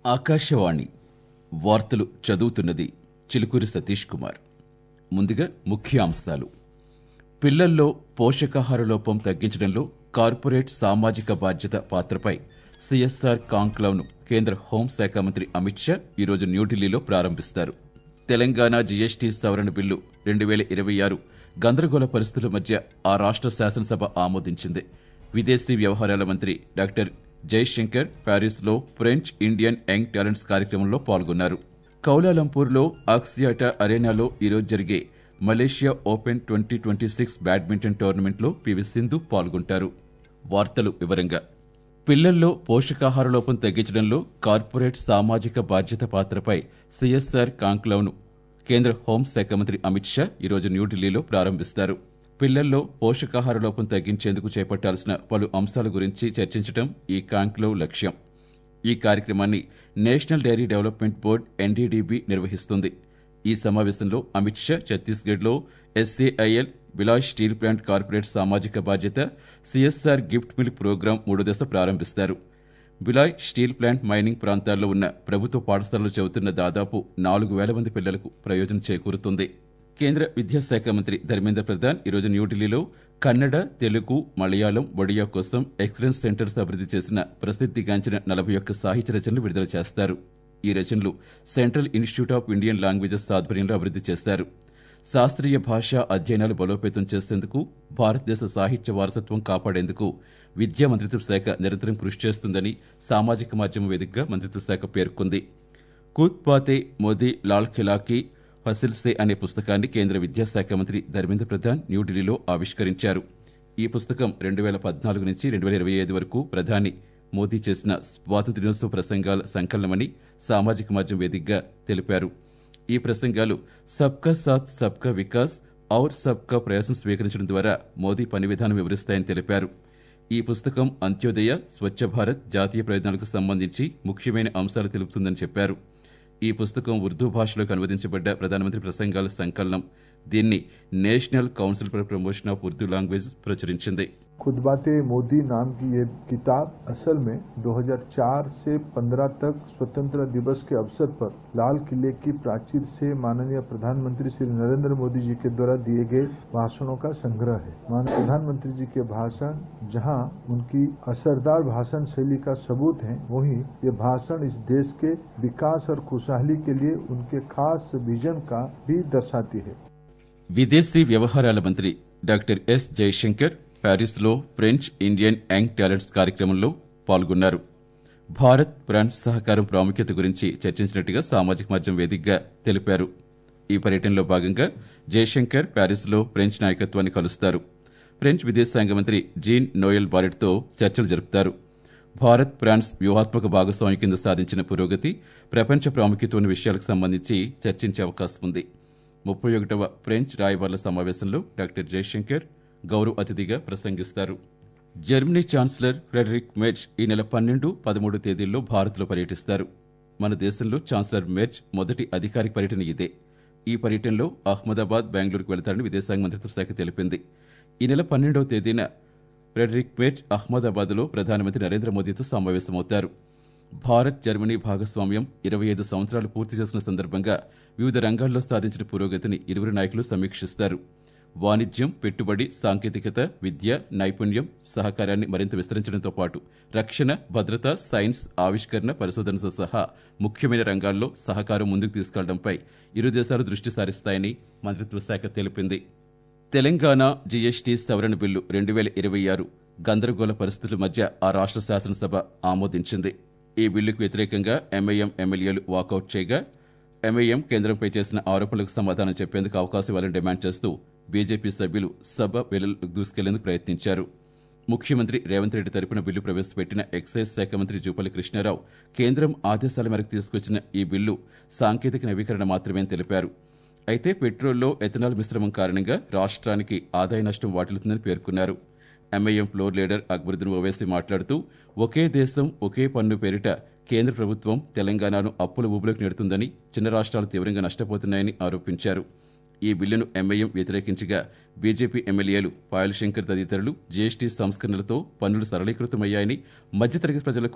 ఆకాశవాణి వార్తలు చదువుతున్నది చిలుకూరి సతీష్ కుమార్ ముందుగా ముఖ్యాంశాలు పిల్లల్లో పోషకాహార లోపం తగ్గించడంలో కార్పొరేట్ సామాజిక బాధ్యత పాత్రపై సిఎస్ఆర్ కాంక్లవ్ను కేంద్ర హోంశాఖ మంత్రి అమిత్ షా ఈరోజు న్యూఢిల్లీలో ప్రారంభిస్తారు తెలంగాణ జీఎస్టీ సవరణ బిల్లు రెండు వేల ఇరవై ఆరు గందరగోళ పరిస్థితుల మధ్య ఆ రాష్ట్ర శాసనసభ ఆమోదించింది విదేశీ వ్యవహారాల మంత్రి డాక్టర్ జైశంకర్ ప్యారిస్లో ఫ్రెంచ్ ఇండియన్ యంగ్ టాలెంట్స్ కార్యక్రమంలో పాల్గొన్నారు కౌలాలంపూర్లో ఆక్సియాటా అరేనాలో ఈరోజు జరిగే Malaysia open twenty twenty six badminton టోర్నమెంట్లో పివి సింధు పాల్గొంటారు వార్తలు వివరంగా పిల్లల్లో పోషకాహార లోపం తగ్గించడంలో కార్పొరేట్ సామాజిక బాధ్యత పాత్రపై సిఎస్ఆర్ కాంక్లవ్ను కేంద్ర హోంశాఖ మంత్రి అమిత్ షా ఈరోజు న్యూఢిల్లీలో ప్రారంభిస్తారు పిల్లల్లో పోషకాహార లోపం తగ్గించేందుకు చేపట్టాల్సిన పలు అంశాల గురించి చర్చించడం ఈ కాంక్లవ్ లక్ష్యం ఈ కార్యక్రమాన్ని national dairy development board NDDB నిర్వహిస్తుంది ఈ సమావేశంలో అమిత్ షా ఛత్తీస్గఢ్లో SAIL Bhilai steel plant corporate సామాజిక బాధ్యత సిఎస్ఆర్ గిఫ్ట్ మిల్క్ ప్రోగ్రాం మూడో దశ ప్రారంభిస్తారు బిలాయ్ స్టీల్ ప్లాంట్ మైనింగ్ ప్రాంతాల్లో ఉన్న ప్రభుత్వ పాఠశాలలు చదువుతున్న దాదాపు నాలుగు వేల మంది పిల్లలకు ప్రయోజనం చేకూరుతుంది కేంద్ర విద్యాశాఖ మంత్రి ధర్మేంద్ర ప్రధాన్ ఈరోజు న్యూఢిల్లీలో కన్నడ తెలుగు మలయాళం ఒడియా కోసం ఎక్సలెన్స్ సెంటర్స్ అభివృద్ధి చేసిన ప్రసిద్ధిగాంచిన నలభై ఒక్క సాహిత్య రచనలు విడుదల చేస్తారు ఈ రచనలు central institute of Indian languages ఆధ్వర్యంలో అభివృద్ధి చేశారు శాస్త్రీయ భాషా అధ్యయనాలు బలోపేతం చేసేందుకు భారతదేశ సాహిత్య వారసత్వం కాపాడేందుకు విద్యా మంత్రిత్వ శాఖ నిరంతరం కృషి చేస్తుందని సామాజిక మాధ్యమ వేదికగా మంత్రిత్వ శాఖ పేర్కొంది కూత్ పాతే మోదీ లాల్ ఖిలాకి ఫసిల్ సే అనే పుస్తకాన్ని కేంద్ర విద్యాశాఖ మంత్రి ధర్మేంద్ర ప్రధాన్ న్యూఢిల్లీలో ఆవిష్కరించారు ఈ పుస్తకం రెండు వేల పద్నాలుగు నుంచి రెండు వేల ఇరవై ఐదు వరకు ప్రధాని మోదీ చేసిన స్వాతంత్ర్య దినోత్సవ ప్రసంగాల సంకలనమని సామాజిక మాధ్యమం వేదికగా తెలిపారు ఈ ప్రసంగాలు సబ్కా సాత్ సబ్కా వికాస్ ఔర్ సబ్కా ప్రయాసం స్వీకరించడం ద్వారా మోదీ పని విధానం వివరిస్తాయని తెలిపారు ఈ పుస్తకం అంత్యోదయ స్వచ్ఛ భారత్ జాతీయ ప్రయోజనాలకు సంబంధించి ముఖ్యమైన అంశాలు తెలుపుతుందని చెప్పారు ఈ పుస్తకం ఉర్దూ భాషలోకి అనువదించబడ్డ ప్రధానమంత్రి ప్రసంగాల సంకలనం దీన్ని national council for promotion of Urdu language ప్రచురించింది खुद बातें मोदी नाम की ये किताब असल में 2004 से 15 तक स्वतंत्रता दिवस के अवसर पर लाल किले की प्राचीर से माननीय प्रधानमंत्री श्री नरेंद्र मोदी जी के द्वारा दिए गए भाषणों का संग्रह है माननीय प्रधानमंत्री जी के भाषण जहां उनकी असरदार भाषण शैली का सबूत है वहीं ये भाषण इस देश के विकास और खुशहाली के लिए उनके खास विजन का भी दर्शाती है విదేశీ వ్యవహారాల మంత్రి డాక్టర్ ఎస్ జయశంకర్ ప్యారిస్లో ఫ్రెంచ్ ఇండియన్ యంగ్ టాలెంట్స్ కార్యక్రమంలో పాల్గొన్నారు భారత్ ఫ్రాన్స్ సహకారం ప్రాముఖ్యత గురించి చర్చించినట్టుగా సామాజిక మాధ్యమం వేదికగా తెలిపారు ఈ పర్యటనలో భాగంగా జయశంకర్ ప్యారిస్లో ఫ్రెంచ్ నాయకత్వాన్ని కలుస్తారు ఫ్రెంచ్ విదేశాంగ మంత్రి జీన్ నోయల్ బారెట్తో చర్చలు జరుపుతారు భారత్ ఫ్రాన్స్ వ్యూహాత్మక భాగస్వామ్యం కింద సాధించిన పురోగతి ప్రపంచ ప్రాముఖ్యత ఉన్న విషయాలకు సంబంధించి చర్చించే అవకాశం ఉంది ముప్పై ఒకటవ ఫ్రెంచ్ రాయబారుల సమావేశంలో డాక్టర్ జయశంకర్ గౌరవ అతిథిగా ప్రసంగిస్తారు జర్మనీ ఛాన్సలర్ ఫ్రెడరిక్ మెర్చ్ ఈ నెల పన్నెండు పదమూడు తేదీల్లో భారత్లో పర్యటిస్తారు మన దేశంలో ఛాన్సలర్ మెర్చ్ మొదటి అధికారిక పర్యటన ఇదే ఈ పర్యటనలో అహ్మదాబాద్ బెంగళూరుకు వెళతారని విదేశాంగ మంత్రిత్వ శాఖ తెలిపింది ఈ నెల పన్నెండవ తేదీన ఫ్రెడరిక్ మెర్చ్ అహ్మదాబాద్లో ప్రధానమంత్రి నరేంద్ర మోదీతో సమావేశమవుతారు భారత్ జర్మనీ భాగస్వామ్యం ఇరవై ఐదు సంవత్సరాలు పూర్తి చేసుకున్న సందర్భంగా వివిధ రంగాల్లో సాధించిన పురోగతిని ఇరువురు నాయకులు సమీక్షిస్తారు వాణిజ్యం పెట్టుబడి సాంకేతికత విద్య నైపుణ్యం సహకారాన్ని మరింత విస్తరించడంతో పాటు రక్షణ భద్రత సైన్స్ ఆవిష్కరణ పరిశోధనతో సహా ముఖ్యమైన రంగాల్లో సహకారం ముందుకు తీసుకెళ్లడంపై ఇరు దేశాలు దృష్టి సారిస్తాయని మంత్రిత్వ శాఖ తెలిపింది తెలంగాణ జీఎస్టీ సవరణ బిల్లు రెండు వేల ఇరవై ఆరు గందరగోళ పరిస్థితుల మధ్య ఆ రాష్ట్ర శాసనసభ ఆమోదించింది ఈ బిల్లుకు వ్యతిరేకంగా ఎంఐఎం ఎమ్మెల్యేలు వాకౌట్ చేయగా ఎంఐఎం కేంద్రంపై చేసిన ఆరోపణలకు సమాధానం చెప్పేందుకు అవకాశం ఇవ్వాలని డిమాండ్ చేస్తూ బీజేపీ సభ్యులు సభ వెలులకు దూసుకెళ్లేందుకు ప్రయత్నించారు ముఖ్యమంత్రి రేవంత్ రెడ్డి తరపున బిల్లు ప్రవేశపెట్టిన ఎక్సైజ్ శాఖ మంత్రి జూపల్లి కృష్ణారావు కేంద్రం ఆదేశాల మేరకు తీసుకొచ్చిన ఈ బిల్లు సాంకేతిక నవీకరణ మాత్రమే అని తెలిపారు అయితే పెట్రోల్లో ఎథనాల్ మిశ్రమం కారణంగా రాష్ట్రానికి ఆదాయ నష్టం వాటిల్లుతుందని పేర్కొన్నారు MIM floor leader Akbaruddin Owaisi మాట్లాడుతూ ఒకే దేశం ఒకే పన్ను పేరిట కేంద్ర ప్రభుత్వం తెలంగాణను అప్పుల ఊబులోకి నెడుతుందని చిన్న రాష్ట్రాలు తీవ్రంగా నష్టపోతున్నాయని ఆరోపించారు ఈ బిల్లును ఎంఐఎం వ్యతిరేకించగా బీజేపీ ఎమ్మెల్యేలు పాయల్ శంకర్ తదితరులు జీఎస్టీ సంస్కరణలతో పన్నులు సరళీకృతమయ్యాయని మధ్యతరగతి ప్రజలకు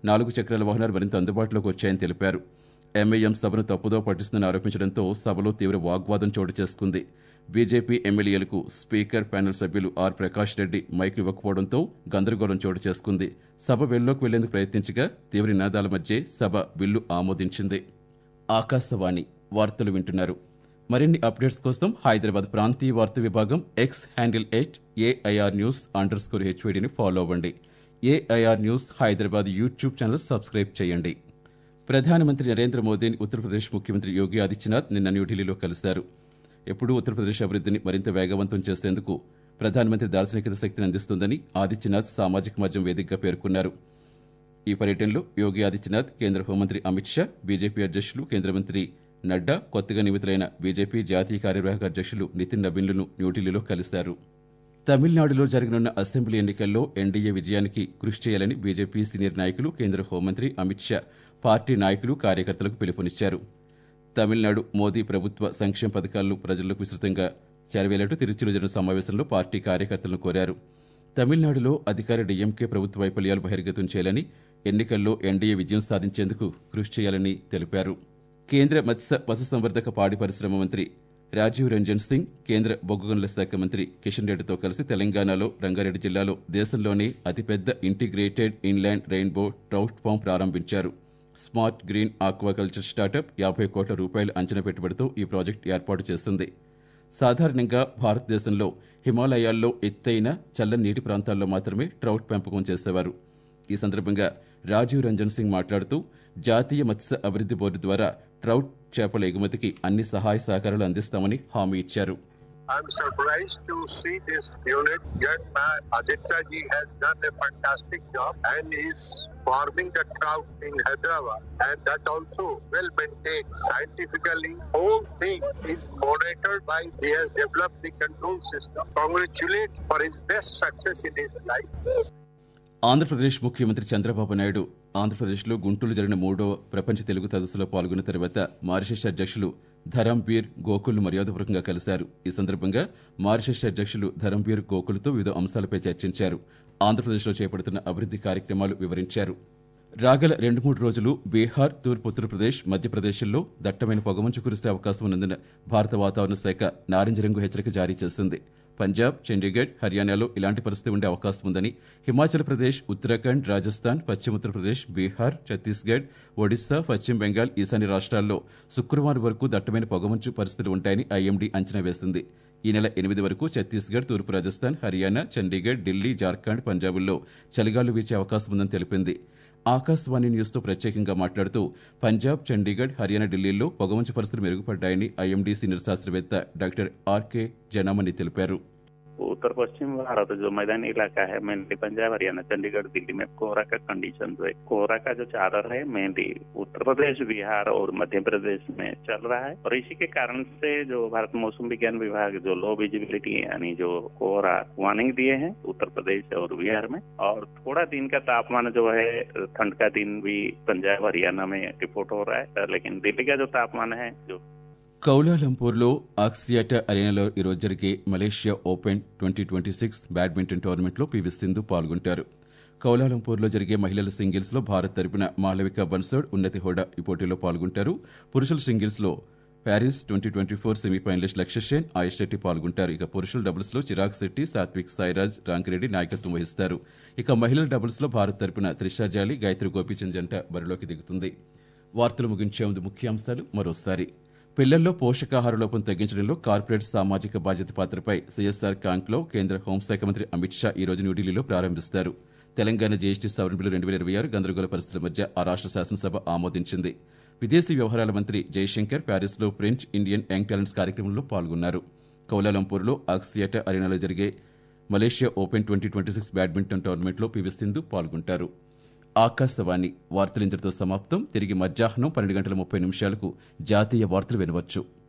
నాలుగు చక్రాల వాహనాలు మరింత అందుబాటులోకి వచ్చాయని తెలిపారు ఎంఐఎం సభను తప్పుదో పట్టిస్తుందని ఆరోపించడంతో సభలో తీవ్ర వాగ్వాదం చోటు చేసుకుంది బీజేపీ ఎమ్మెల్యేలకు స్పీకర్ ప్యానెల్ సభ్యులు ఆర్ ప్రకాష్ రెడ్డి మైక్ ఇవ్వకపోవడంతో గందరగోళం చోటు చేసుకుంది సభ వెల్లోకి వెళ్లేందుకు ప్రయత్నించగా తీవ్ర నినాదాల మధ్య సభ బిల్లు ఆమోదించింది ఆకాశవాణి వార్తలు వింటున్నారు మరిన్ని అప్డేట్స్ కోసం హైదరాబాద్ ప్రాంతీయ వార్తా విభాగం X handle at AIR news under score హెచ్వీడీని ఫాలో అవ్వండి AIR news Hyderabad YouTube channel subscribe చేయండి ప్రధానమంత్రి నరేంద్ర మోదీని ఉత్తరప్రదేశ్ ముఖ్యమంత్రి యోగి ఆదిత్యనాథ్ నిన్న న్యూఢిల్లీలో కలిశారు ఎప్పుడూ ఉత్తరప్రదేశ్ అభివృద్ధిని మరింత వేగవంతం చేసేందుకు ప్రధానమంత్రి దార్శనికత శక్తిని అందిస్తుందని ఆదిత్యనాథ్ సామాజిక మాధ్యమం వేదికగా పేర్కొన్నారు ఈ పర్యటనలో యోగి ఆదిత్యనాథ్ కేంద్ర హోంమంత్రి అమిత్ షా బీజేపీ అధ్యక్షులు కేంద్ర మంత్రి నడ్డా కొత్తగా నియమితులైన బీజేపీ జాతీయ కార్యనిర్వాహక అధ్యక్షులు నితిన్ నబీన్లను న్యూఢిల్లీలో కలిశారు తమిళనాడులో జరగనున్న అసెంబ్లీ ఎన్నికల్లో ఎన్డీఏ విజయానికి కృషి చేయాలని బీజేపీ సీనియర్ నాయకులు కేంద్ర హోంమంత్రి అమిత్ షా పార్టీ నాయకులు కార్యకర్తలకు పిలుపునిచ్చారు తమిళనాడు మోదీ ప్రభుత్వ సంక్షేమ పథకాలను ప్రజలకు విస్తృతంగా చేరవేలేట్టు తిరుచిలో జరిగిన సమావేశంలో పార్టీ కార్యకర్తలను కోరారు తమిళనాడులో అధికార డీఎంకే ప్రభుత్వ వైఫల్యాలు బహిర్గతం చేయాలని ఎన్నికల్లో ఎన్డీఏ విజయం సాధించేందుకు కృషి చేయాలని తెలిపారు కేంద్ర మత్స్య పశుసంవర్ధక పాడి పరిశ్రమ మంత్రి రాజీవ్ రంజన్ సింగ్ కేంద్ర బొగ్గు గనుల శాఖ మంత్రి కిషన్ రెడ్డితో కలిసి తెలంగాణలో రంగారెడ్డి జిల్లాలో దేశంలోనే అతిపెద్ద integrated inland rainbow trout farm ప్రారంభించారు స్మార్ట్ గ్రీన్ ఆక్వాకల్చర్ స్టార్టప్ యాభై కోట్ల రూపాయల అంచనా పెట్టుబడితో ఈ ప్రాజెక్టు ఏర్పాటు చేస్తుంది సాధారణంగా భారతదేశంలో హిమాలయాల్లో ఎత్తైన చల్లని నీటి ప్రాంతాల్లో మాత్రమే ట్రౌట్ పెంపకం చేసేవారు ఈ సందర్భంగా రాజీవ్ రంజన్ సింగ్ మాట్లాడుతూ జాతీయ మత్స్య అభివృద్ధి బోర్డు ద్వారా ట్రౌట్ చేపల ఎగుమతికి అన్ని సహాయ సహకారాలు అందిస్తామని హామీ ఇచ్చారు I'm surprised to see this unit. Young man Aditya ji has done a fantastic job and is farming the trout in Hyderabad and that also well maintained scientifically. Whole thing is monitored by he has developed the control system. Congratulate for his best success in his life. Andhra Pradesh ముఖ్యమంత్రి చంద్రబాబు నాయుడు ఆంధ్రప్రదేశ్లో గుంటూరు జరిగిన మూడో ప్రపంచ తెలుగు సదస్సులో పాల్గొన్న తర్వాత Mauritius అధ్యక్షులు ధరంబీర్ గోకుల్ను మర్యాదపూర్వకంగా కలిశారు ఈ సందర్భంగా మారిషస్ అధ్యక్షులు ధరంబీర్ గోకుల్తో వివిధ అంశాలపై చర్చించారు ఆంధ్రప్రదేశ్లో చేపడుతున్న అభివృద్ధి కార్యక్రమాలు వివరించారు రాగల రెండు మూడు రోజులు బీహార్ తూర్పు ఉత్తరప్రదేశ్ మధ్యప్రదేశ్లో దట్టమైన పొగమంచు కురిసే అవకాశం ఉన్నందున భారత వాతావరణ శాఖ నారింజ రంగు హెచ్చరిక జారీ చేసింది పంజాబ్ చండీగఢ్ హర్యానాలో ఇలాంటి పరిస్థితి ఉండే అవకాశం ఉందని హిమాచల్ ప్రదేశ్ ఉత్తరాఖండ్ రాజస్థాన్ పశ్చిమ ఉత్తరప్రదేశ్ బీహార్ ఛత్తీస్గఢ్ ఒడిశా పశ్చిమ బెంగాల్ ఈశాన్య రాష్ట్రాల్లో శుక్రవారం వరకు దట్టమైన పొగమంచు పరిస్థితులు ఉంటాయని ఐఎండీ అంచనా వేసింది ఈ నెల ఎనిమిది వరకు ఛత్తీస్గఢ్ తూర్పు రాజస్థాన్ హర్యానా చండీగఢ్ ఢిల్లీ జార్ఖండ్ పంజాబుల్లో చలిగాలు వీచే అవకాశం ఉందని తెలిపింది ఆకాశవాణి న్యూస్తో ప్రత్యేకంగా మాట్లాడుతూ పంజాబ్ చండీగఢ్ హర్యానా ఢిల్లీల్లో పొగమంచు పరిస్థితులు మెరుగుపడ్డాయని ఐఎండీ సీనియర్ శాస్త్రవేత్త డాక్టర్ ఆర్కే జనామణి తెలిపారు उत्तर पश्चिम भारत जो मैदानी इलाका है मेनली पंजाब हरियाणा चंडीगढ़ दिल्ली में कोहरा का कंडीशन जो है कोहरा का जो चादर है मेनली उत्तर प्रदेश बिहार और मध्य प्रदेश में चल रहा है और इसी के कारण से जो भारत मौसम विज्ञान विभाग जो लो विजिबिलिटी यानी जो कोहरा वार्निंग दिए हैं उत्तर प्रदेश और बिहार में और थोड़ा दिन का तापमान जो है ठंड का दिन भी पंजाब हरियाणा में रिपोर्ट हो रहा है लेकिन दिल्ली का जो तापमान है जो కౌలాలంపూర్లో ఆక్సియాటా అరేనాలో ఈరోజు జరిగే Malaysia open twenty twenty six badminton టోర్నమెంట్లో పివి సింధు పాల్గొంటారు కౌలాలంపూర్లో జరిగే మహిళల సింగిల్స్లో భారత్ తరపున మాళవిక బన్సోడ్ ఉన్నతి హోడా ఈ పోటీలో పాల్గొంటారు పురుషుల సింగిల్స్లో Paris twenty twenty four semifinalist Lakshya Sen ఆయుష్ శెట్టి పాల్గొంటారు ఇక పురుషుల డబుల్స్లో చిరాగ్ శెట్టి సాత్విక్ సాయిరాజ్ రాంకిరెడ్డి నాయకత్వం వహిస్తారు ఇక మహిళల డబుల్స్లో భారత్ తరపున త్రిషా జాలి గాయత్రి గోపీచంద్ జంట బరిలోకి దిగుతుంది వార్తలు ముగించే ముందు ముఖ్యాంశాలు మరోసారి పిల్లల్లో పోషకాహార లోపం తగ్గించడంలో కార్పొరేట్ సామాజిక బాధ్యత పాత్రపై సిఎస్ఆర్ కాంక్లో కేంద్ర హోంశాఖ మంత్రి అమిత్ షా ఈ రోజు న్యూఢిల్లీలో ప్రారంభిస్తారు తెలంగాణ జీఎస్టీ సవరణ బిల్లు రెండు వేల ఇరవై ఆరు గందరగోళ పరిస్థితుల మధ్య ఆ రాష్ట్ర శాసనసభ ఆమోదించింది విదేశీ వ్యవహారాల మంత్రి జయశంకర్ ప్యారిస్లో ఫ్రెంచ్ ఇండియన్ యంగ్ టాలెంట్స్ కార్యక్రమంలో పాల్గొన్నారు కౌలాలంపూర్లో ఆక్సియాటా అరేనాలో జరిగే Malaysia open twenty twenty six badminton టోర్నమెంట్లో పివి సింధు పాల్గొంటారు ఆకాశవాణి వార్తలు ఇంతటితో సమాప్తం తిరిగి మధ్యాహ్నం పన్నెండు గంటల ముప్పై నిమిషాలకు జాతీయ వార్తలు వినవచ్చు